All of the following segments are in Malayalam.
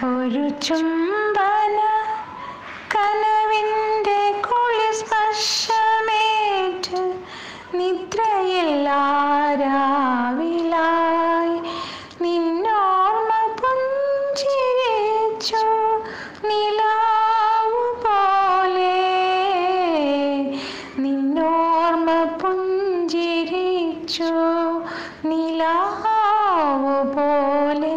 ഒരു ചുംബന കനവിൻ്റെ കുളിസ്പർശമേറ്റ് നിദ്രയില്ലാരാവിലായി നിന്നോർമ്മ പുഞ്ചിരിച്ചു നിലാവു പോലെ നിന്നോർമ്മ പുഞ്ചിരിച്ചു നിലാവു പോലെ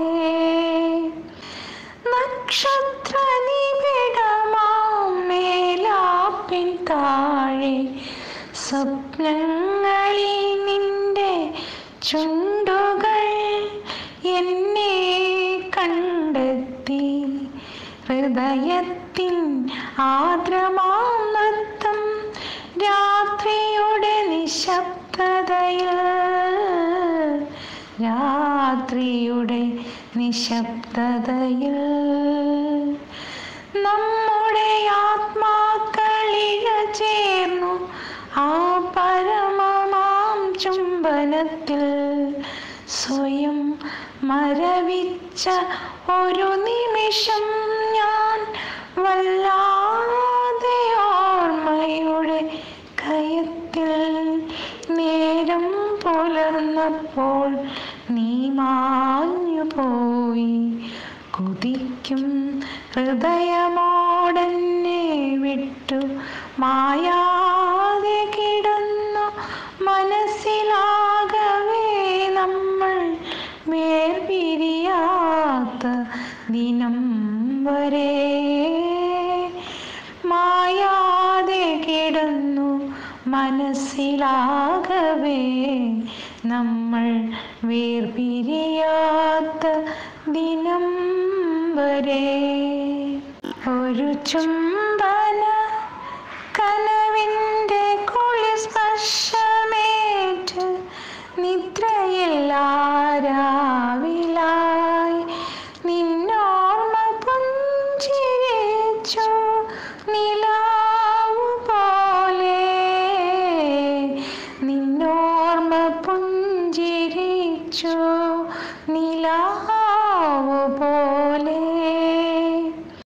നക്ഷത്ര നിബിഡമാം മേലാപ്പിൻ താഴെ സ്വപ്നങ്ങളിൽ നിന്റെ ചുണ്ടുകൾ എന്നെ കണ്ടെത്തി ഹൃദയത്തിൻ ആദ്രമാം നൃത്തം രാത്രിയുടെ നിശബ്ദതയിൽ രാത്രിയുടെ നിശബ്ദതയിൽ നമ്മുടെ ആത്മാക്കളിഴ ചേർന്നു ആ പരമമാം ചുംബനത്തിൽ സ്വയം മരവിച്ച ഒരു നിമിഷം ഞാൻ വല്ലാതെ ഓർമ്മയുടെ കയത്തിൽ നേരം പുലർന്നപ്പോൾ നീ മാഞ്ഞു പോയി കുതിക്കും ഹൃദയമോടെന്നെ വിട്ടു മായാതെ കിടന്നു മനസ്സിലാകവേ നമ്മൾ വേർപിരിയാത്ത ദിനം വരെ മായാതെ കിടന്നു മനസ്സിലാകവേ നമ്മൾ വേർപിരിയാത്ത ദിനം വരെ ഒരു ചുംബന കനവിൻ്റെ കുളിസ്പർശമേറ്റ് നിദ്രയില്ലാരാവിലായി നിന്നോർമ്മ പുഞ്ചിരിച്ചു നിലാവു പോലെ നിന്നോർമ്മ പുഞ്ചിരിച്ചു നിലാ